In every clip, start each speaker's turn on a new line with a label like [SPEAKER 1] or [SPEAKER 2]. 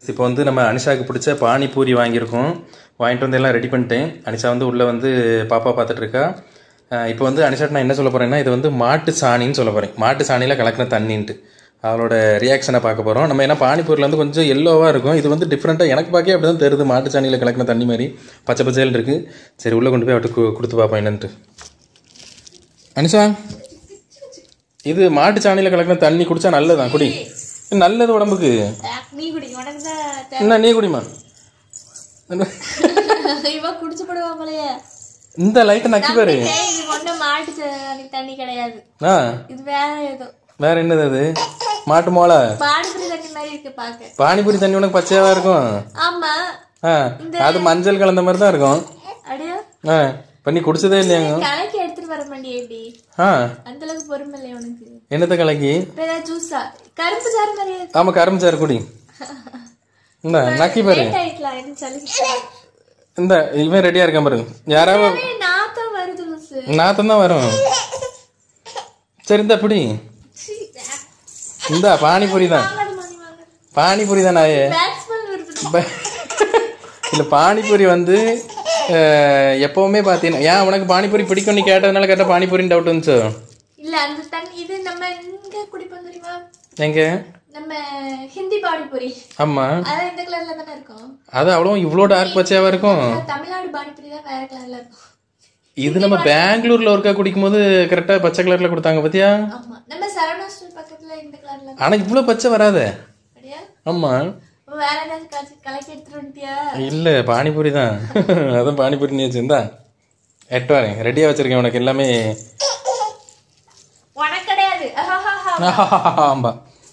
[SPEAKER 1] இப்போ வந்து நம்ம அனிஷாவுக்கு பிடிச்ச பானிபூரி வாங்கியிருக்கோம் வாங்கிட்டு வந்து எல்லாம் ரெடி பண்ணிட்டேன் அனிஷா வந்து உள்ளே வந்து பாப்பா பார்த்துட்டு இருக்கா அஹ் இப்போ வந்து அனிஷாட்ட நான் என்ன சொல்ல போகிறேன்னா இது வந்து மாட்டு சாணின்னு சொல்ல போகிறேன் மாட்டு சாணியில் கலக்கின தண்ணின்ட்டு அவளோட ரியாக்ஷனை பார்க்க போகிறோம் நம்ம என்ன பானிபூரியில் வந்து கொஞ்சம் எல்லோவாக இருக்கும் இது வந்து டிஃப்ரெண்ட்டாக எனக்கு பார்க்கவே அப்படி தான் தெரியுது மாட்டு சாணியில் கலக்கின தண்ணி மாதிரி பச்சை பச்சையில் இருக்குது சரி உள்ளே கொண்டு போய் அவட்டு கு- கொடுத்து பார்ப்போம் என்னன்ட்டு அனிஷா இது மாட்டு சாணியில் கலக்கின தண்ணி குடிச்சா நல்லதான் குடி நல்லது உடம்புக்கு
[SPEAKER 2] நீ குடி உனக்கு தான்
[SPEAKER 1] என்ன நீ குடிமா
[SPEAKER 2] இவ குடிச்சு போடுவா போலயே
[SPEAKER 1] இந்த லைட்டை நக்கி பாரு
[SPEAKER 2] ஏய், இது ஒண்ணு மாட்டு தண்ணி தண்ணி கிடையாது
[SPEAKER 1] ஆ
[SPEAKER 2] இது வேற ஏதோ
[SPEAKER 1] வேற என்னது அது மாட்டு மோளை
[SPEAKER 2] பாடுபுரி தண்ணி மாதிரி இருக்கு பாக்க
[SPEAKER 1] பானிபூரி தண்ணி உனக்கு பச்சையாவா இருக்கும்
[SPEAKER 2] ஆமா
[SPEAKER 1] ஆ அது மஞ்சள் கலந்த மாதிரி தான் இருக்கும்
[SPEAKER 2] அடியா
[SPEAKER 1] ஆ இப்போ நீ குடிச்சதே இல்லையாங்க
[SPEAKER 2] கலக்கி எடுத்துட்டு வர மாட்டியே எப்படி
[SPEAKER 1] ஆ
[SPEAKER 2] அந்த அளவுக்கு பொறுமை இல்லையா உனக்கு
[SPEAKER 1] என்னத்த கலக்கி
[SPEAKER 2] இப்ப ஏதாவது ஜூஸா கரும்பு சாறு மாதிரி இருக்கு.
[SPEAKER 1] ஆமா கரும்பு சாறு குடி இந்த நக்கி பாரு
[SPEAKER 2] லேட் ஆயிக்கலாம் என்ன சொல்லி
[SPEAKER 1] இந்த இவன் ரெடியா இருக்கான் பாருங்க யாராவது
[SPEAKER 2] நாத்தம் வருது லூசு
[SPEAKER 1] நாத்தம் தான் வரும் சரி இந்த பிடி
[SPEAKER 2] சீ,
[SPEAKER 1] இந்த பானிபூரி தான்
[SPEAKER 2] வாங்காத மணி வாங்க
[SPEAKER 1] பானிபூரி தான் நாயே
[SPEAKER 2] பேட்ஸ்மேன் வருது
[SPEAKER 1] ப- இல்ல பானிபூரி வந்து அஹ், எப்பவுமே பார்த்தீங்கன்னா ஏன் உனக்கு பானிபூரி பிடிக்கும் நீ கேட்டதுனால கேட்ட பானிபூரின்னு டவுட் வந்துச்சோ
[SPEAKER 2] இல்ல அந்த தண்ணி இது நம்ம இங்க குடிப்போம் தெரியுமா
[SPEAKER 1] எங்க
[SPEAKER 2] நம்ம ஹிந்தி பானிபூரி
[SPEAKER 1] ஆமா
[SPEAKER 2] அதான் இந்த கலர்ல தானே இருக்கும்
[SPEAKER 1] அது அவ்வளோ இவ்வளோ டார்க் பச்சையாவா இருக்கும்
[SPEAKER 2] ஆனா தமிழ்நாடு பானிபூரி தான் வேற கலர்ல இருக்கும்
[SPEAKER 1] இது நம்ம பெங்களூர்ல ஒருக்கா குடிக்கும் போது கரெக்டா பச்சை கலர்ல கொடுத்தாங்க பாத்தியா
[SPEAKER 2] ஆமா நம்ம சரவணா ஸ்டோர் பக்கத்துல இந்த கலர்ல
[SPEAKER 1] ஆனா இவ்வளோ பச்சை வராதே
[SPEAKER 2] அப்படியா
[SPEAKER 1] ஆமா
[SPEAKER 2] அப்ப வேற ஏதாவது காய்ச்சி கலக்கி எடுத்துட்டு வந்துட்டியா
[SPEAKER 1] இல்ல பானிபூரி தான் அதான் பானிபூரி நீ வச்சிருந்தா எட்டு வரேன் ரெடியா வச்சிருக்கேன் உனக்கு எல்லாமே
[SPEAKER 2] உனக்கு கிடையாது அஹாஹாஹா.
[SPEAKER 1] ஆம்பா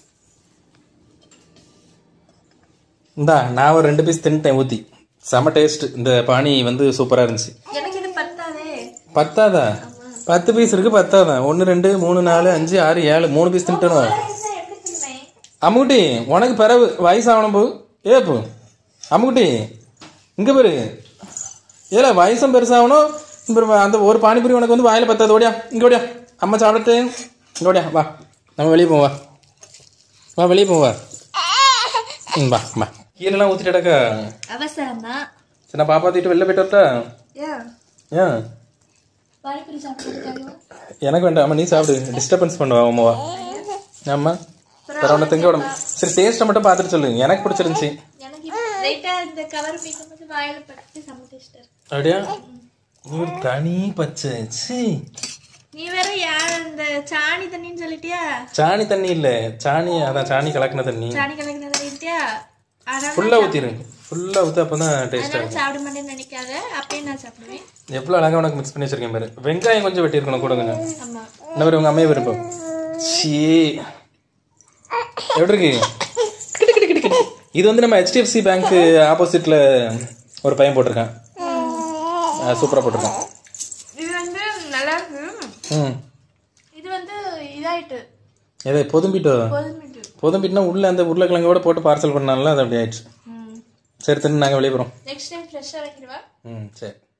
[SPEAKER 1] இந்தா நான் ஒரு ரெண்டு பீஸ் தின்ட்டேன் ஊத்தி செம டேஸ்ட் இந்த பானி வந்து சூப்பரா இருந்துச்சு
[SPEAKER 2] எனக்கு இது பத்தாதே
[SPEAKER 1] பத்தாதா பத்து பீஸ் இருக்கு பத்தாதா ஒன்று ரெண்டு மூணு நாலு அஞ்சு ஆறு ஏழு மூணு பீஸ் தின்ட்டணும்
[SPEAKER 2] இதுதான் எப்படி சொன்னேன்
[SPEAKER 1] அம்முக்குட்டி உனக்கு பிறகு வயசாகணும் போ ஏப்பு அம்முக்குட்டி இங்க பாரு ஏல வயசும் பெருசாகணும் இப்ப அந்த ஒரு பானிபூரி உனக்கு வந்து வாயில பத்தாது ஓடியா இங்க ஓடியா அம்மா சாப்பிட்டு இங்க ஓடியா வா நம்ம வெளியே போவா வா வெளியே போவா ம் வா வா கீழெல்லாம் ஊத்திட்டடக்கா
[SPEAKER 2] அவசரமா
[SPEAKER 1] சரி நான் பாப்பா தூக்கிட்டு வெளில போயிட்டு வரட்டா
[SPEAKER 2] ஏன்
[SPEAKER 1] ஏன்
[SPEAKER 2] பானிபூரி சாப்பிட்டு
[SPEAKER 1] எனக்கு வேண்டாம் அம்மா நீ சாப்பிடு டிஸ்டர்பன்ஸ் பண்ணுவா அம்மாவா ஆமா வேற ஒன்று திங்க விட சரி டேஸ்ட்டை மட்டும் பார்த்துட்டு சொல்லு எனக்கு பிடிச்சிருந்துச்சி
[SPEAKER 2] எனக்கு இப்போ லைட்டா இந்த கவர் பிடிக்கும்போது வாயில பட்டு செம்ம டேஸ்டா இருக்கு
[SPEAKER 1] அப்படியா ஒரு தனி பச்சை சீ
[SPEAKER 2] நீ வேற யார் இந்த சாணி தண்ணின்னு சொல்லிட்டியா
[SPEAKER 1] சாணி தண்ணி இல்ல சாணி அதான் சாணி கலக்கின தண்ணி
[SPEAKER 2] சாணி கலக்கின சொல்லிட்டியா அதனால
[SPEAKER 1] ஃபுல்லா ஊத்திரு ஃபுல்லா ஊத்து அப்பதான் டேஸ்டா
[SPEAKER 2] அதனால சாப்பிட மாட்டேன்னு நினைக்காத அப்பயே நான் சாப்பிடுவேன்
[SPEAKER 1] எவ்வளவு அழகா உனக்கு மிக்ஸ் பண்ணி வச்சிருக்கேன் பாரு வெங்காயம் கொஞ்சம் வெட்டி இருக்கணும் கூட கொஞ்சம்
[SPEAKER 2] ஆமா
[SPEAKER 1] இந்த மாதிரி உங்க அம்மையை விருப்பம் சீ எப்படி இருக்கு கிடு, கிடு, கிடு, கிடு. இது வந்து நம்ம ஹெச்டிஎஃப்சி பேங்க் ஆப்போசிட்ல ஒரு பையன் போட்டிருக்கான் சூப்பரா போட்டிருக்கான்
[SPEAKER 2] இது வந்து நல்லா இருக்கு
[SPEAKER 1] ம்
[SPEAKER 2] இது வந்து இதாயிட்டு
[SPEAKER 1] எதை பொதும்பிட்டோ
[SPEAKER 2] கோதுமிட்டு
[SPEAKER 1] பொதும்பிட்டுனா உள்ள அந்த உருளைக்கிழங்கோட போட்டு பார்சல் பண்ணால அது அப்படி ஆயிடுச்சு சரி தின்னு நாங்கள் வெளியே போகிறோம்
[SPEAKER 2] நெக்ஸ்ட் டைம் ஃப்ரெஷ்ஷாக வைக்கிறவா
[SPEAKER 1] ம் சரி